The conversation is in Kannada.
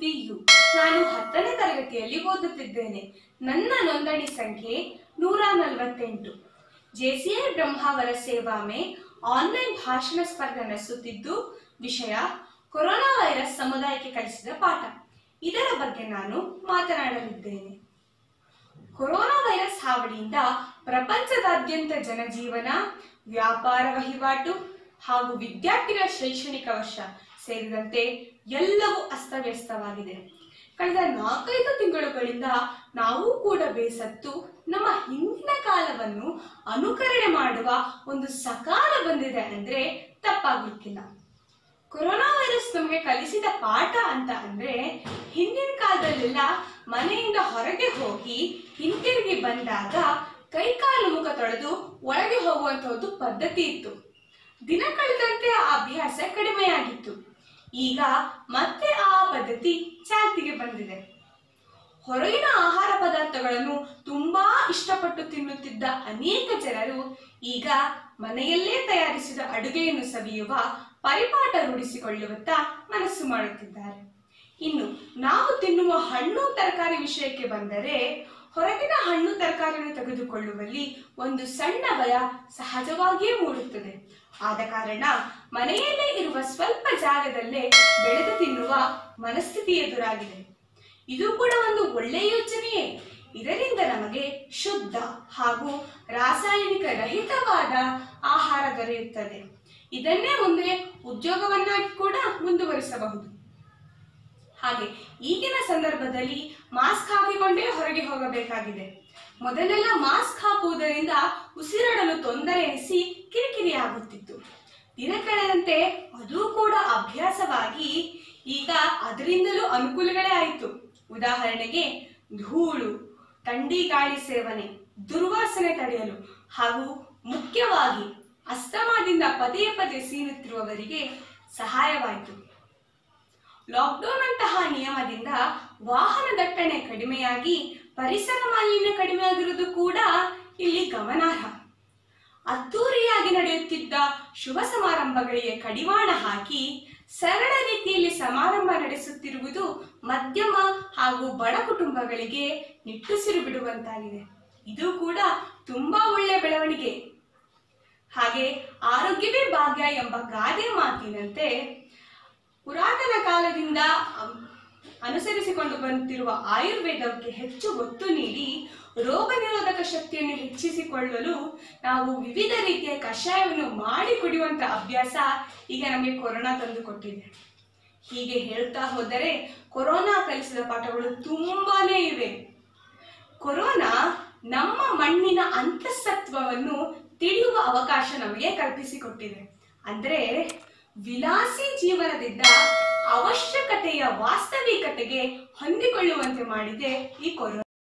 ಟಿ ಯು ನಾನು ಹತ್ತನೇ ತರಗತಿಯಲ್ಲಿ ಓದುತ್ತಿದ್ದೇನೆ ನನ್ನ ನೋಂದಣಿ ಸಂಖ್ಯೆ ನೂರ ನಲವತ್ತೆಂಟು ಜೆಸಿಐ ಬ್ರಹ್ಮಾವರ ಸೇವಾಮೆ ಆನ್ಲೈನ್ ಭಾಷಣ ಸ್ಪರ್ಧೆ ನಡೆಸುತ್ತಿದ್ದು ವಿಷಯ ಕೊರೋನಾ ವೈರಸ್ ಸಮುದಾಯಕ್ಕೆ ಕಲಿಸಿದ ಪಾಠ ಇದರ ಬಗ್ಗೆ ನಾನು ಮಾತನಾಡಲಿದ್ದೇನೆ ಕೊರೋನಾ ವೈರಸ್ ಹಾವಳಿಯಿಂದ ಪ್ರಪಂಚದಾದ್ಯಂತ ಜನಜೀವನ ವ್ಯಾಪಾರ ವಹಿವಾಟು ಹಾಗೂ ವಿದ್ಯಾರ್ಥಿಗಳ ಶೈಕ್ಷಣಿಕ ವರ್ಷ ಸೇರಿದಂತೆ ಎಲ್ಲವೂ ಅಸ್ತವ್ಯಸ್ತವಾಗಿದೆ ಕಳೆದ ನಾಲ್ಕೈದು ತಿಂಗಳುಗಳಿಂದ ನಾವು ಕೂಡ ಬೇಸತ್ತು ನಮ್ಮ ಹಿಂದಿನ ಕಾಲವನ್ನು ಅನುಕರಣೆ ಮಾಡುವ ಒಂದು ಸಕಾಲ ಬಂದಿದೆ ಅಂದ್ರೆ ತಪ್ಪಾಗ್ಲಿಕ್ಕಿಲ್ಲ ಕೊರೋನಾ ವೈರಸ್ ನಮಗೆ ಕಲಿಸಿದ ಪಾಠ ಅಂತ ಅಂದ್ರೆ ಹಿಂದಿನ ಕಾಲದಲ್ಲೆಲ್ಲ ಮನೆಯಿಂದ ಹೊರಗೆ ಹೋಗಿ ಹಿಂತಿರುಗಿ ಬಂದಾಗ ಕೈಕಾಲು ಮುಖ ತೊಳೆದು ಒಳಗೆ ಹೋಗುವಂತಹದ್ದು ಪದ್ಧತಿ ಇತ್ತು ದಿನ ಕಳೆದಂತೆ ಆ ಅಭ್ಯಾಸ ಕಡಿಮೆಯಾಗಿತ್ತು ಈಗ ಮತ್ತೆ ಆ ಪದ್ಧತಿ ಚಾಲ್ತಿಗೆ ಬಂದಿದೆ ಹೊರಗಿನ ಆಹಾರ ಪದಾರ್ಥಗಳನ್ನು ತುಂಬಾ ಇಷ್ಟಪಟ್ಟು ತಿನ್ನುತ್ತಿದ್ದ ಅನೇಕ ಜನರು ಈಗ ಮನೆಯಲ್ಲೇ ತಯಾರಿಸಿದ ಅಡುಗೆಯನ್ನು ಸವಿಯುವ ಪರಿಪಾಠ ರೂಢಿಸಿಕೊಳ್ಳುವತ್ತ ಮನಸ್ಸು ಮಾಡುತ್ತಿದ್ದಾರೆ ಇನ್ನು ನಾವು ತಿನ್ನುವ ಹಣ್ಣು ತರಕಾರಿ ವಿಷಯಕ್ಕೆ ಬಂದರೆ ಹೊರಗಿನ ಹಣ್ಣು ತರಕಾರಿಯನ್ನು ತೆಗೆದುಕೊಳ್ಳುವಲ್ಲಿ ಒಂದು ಸಣ್ಣ ಭಯ ಸಹಜವಾಗಿಯೇ ಮೂಡುತ್ತದೆ ಆದ ಕಾರಣ ಮನೆಯಲ್ಲೇ ಇರುವ ಸ್ವಲ್ಪ ಜಾಗದಲ್ಲೇ ಬೆಳೆದು ತಿನ್ನುವ ಮನಸ್ಥಿತಿ ಎದುರಾಗಿದೆ ಇದು ಕೂಡ ಒಂದು ಒಳ್ಳೆಯ ಯೋಚನೆಯೇ ಇದರಿಂದ ನಮಗೆ ಶುದ್ಧ ಹಾಗೂ ರಾಸಾಯನಿಕ ರಹಿತವಾದ ಆಹಾರ ದೊರೆಯುತ್ತದೆ ಇದನ್ನೇ ಮುಂದೆ ಉದ್ಯೋಗವನ್ನಾಗಿ ಕೂಡ ಮುಂದುವರಿಸಬಹುದು ಹಾಗೆ ಈಗಿನ ಸಂದರ್ಭದಲ್ಲಿ ಮಾಸ್ಕ್ ಹಾಕಿಕೊಂಡೇ ಹೊರಗೆ ಹೋಗಬೇಕಾಗಿದೆ ಮೊದಲೆಲ್ಲ ಮಾಸ್ಕ್ ಹಾಕುವುದರಿಂದ ಉಸಿರಾಡಲು ತೊಂದರೆ ಎನಿಸಿ ಕಿರಿಕಿರಿ ಆಗುತ್ತಿತ್ತು ದಿನ ಕಳೆದಂತೆ ಅದು ಕೂಡ ಅಭ್ಯಾಸವಾಗಿ ಈಗ ಅದರಿಂದಲೂ ಅನುಕೂಲಗಳೇ ಆಯಿತು ಉದಾಹರಣೆಗೆ ಧೂಳು ಥಂಡಿ ಗಾಳಿ ಸೇವನೆ ದುರ್ವಾಸನೆ ತಡೆಯಲು ಹಾಗೂ ಮುಖ್ಯವಾಗಿ ಅಸ್ತಮಾದಿಂದ ಪದೇ ಪದೇ ಸೀನುತ್ತಿರುವವರಿಗೆ ಸಹಾಯವಾಯಿತು ಲಾಕ್ಡೌನ್ ಅಂತಹ ನಿಯಮದಿಂದ ವಾಹನ ದಟ್ಟಣೆ ಕಡಿಮೆಯಾಗಿ ಪರಿಸರ ಮಾಲಿನ್ಯ ಕಡಿಮೆಯಾಗಿರುವುದು ಕೂಡ ಇಲ್ಲಿ ಗಮನಾರ್ಹ ಅದ್ದೂರಿಯಾಗಿ ನಡೆಯುತ್ತಿದ್ದ ಶುಭ ಸಮಾರಂಭಗಳಿಗೆ ಕಡಿವಾಣ ಹಾಕಿ ಸರಳ ರೀತಿಯಲ್ಲಿ ಸಮಾರಂಭ ನಡೆಸುತ್ತಿರುವುದು ಮಧ್ಯಮ ಹಾಗೂ ಬಡ ಕುಟುಂಬಗಳಿಗೆ ನಿಟ್ಟುಸಿರು ಬಿಡುವಂತಾಗಿದೆ ಇದು ಕೂಡ ತುಂಬಾ ಒಳ್ಳೆಯ ಬೆಳವಣಿಗೆ ಹಾಗೆ ಆರೋಗ್ಯವೇ ಭಾಗ್ಯ ಎಂಬ ಗಾದೆ ಮಾತಿನಂತೆ ಪುರಾತನ ಕಾಲದಿಂದ ಅಂ, ಅನುಸರಿಸಿಕೊಂಡು ಬಂದಿರುವ ಆಯುರ್ವೇದಕ್ಕೆ ಹೆಚ್ಚು ಒತ್ತು ನೀಡಿ ರೋಗ ನಿರೋಧಕ ಶಕ್ತಿಯನ್ನು ಹೆಚ್ಚಿಸಿಕೊಳ್ಳಲು ನಾವು ವಿವಿಧ ರೀತಿಯ ಕಷಾಯವನ್ನು ಮಾಡಿ ಕುಡಿಯುವಂತ ಅಭ್ಯಾಸ ಈಗ ನಮಗೆ ಕೊರೋನಾ ತಂದುಕೊಟ್ಟಿದೆ ಹೀಗೆ ಹೇಳ್ತಾ ಹೋದರೆ ಕೊರೋನಾ ಕಲಿಸಿದ ಪಾಠಗಳು ತುಂಬಾನೇ ಇವೆ ಕೊರೋನಾ ನಮ್ಮ ಮಣ್ಣಿನ ಅಂತಸತ್ವವನ್ನು ತಿಳಿಯುವ ಅವಕಾಶ ನಮಗೆ ಕಲ್ಪಿಸಿಕೊಟ್ಟಿದೆ ಅಂದ್ರೆ ವಿಲಾಸಿ ಜೀವನದಿಂದ ಅವಶ್ಯಕತೆಯ ವಾಸ್ತವಿಕತೆಗೆ ಹೊಂದಿಕೊಳ್ಳುವಂತೆ ಮಾಡಿದೆ ಈ ಕೊರೋನಾ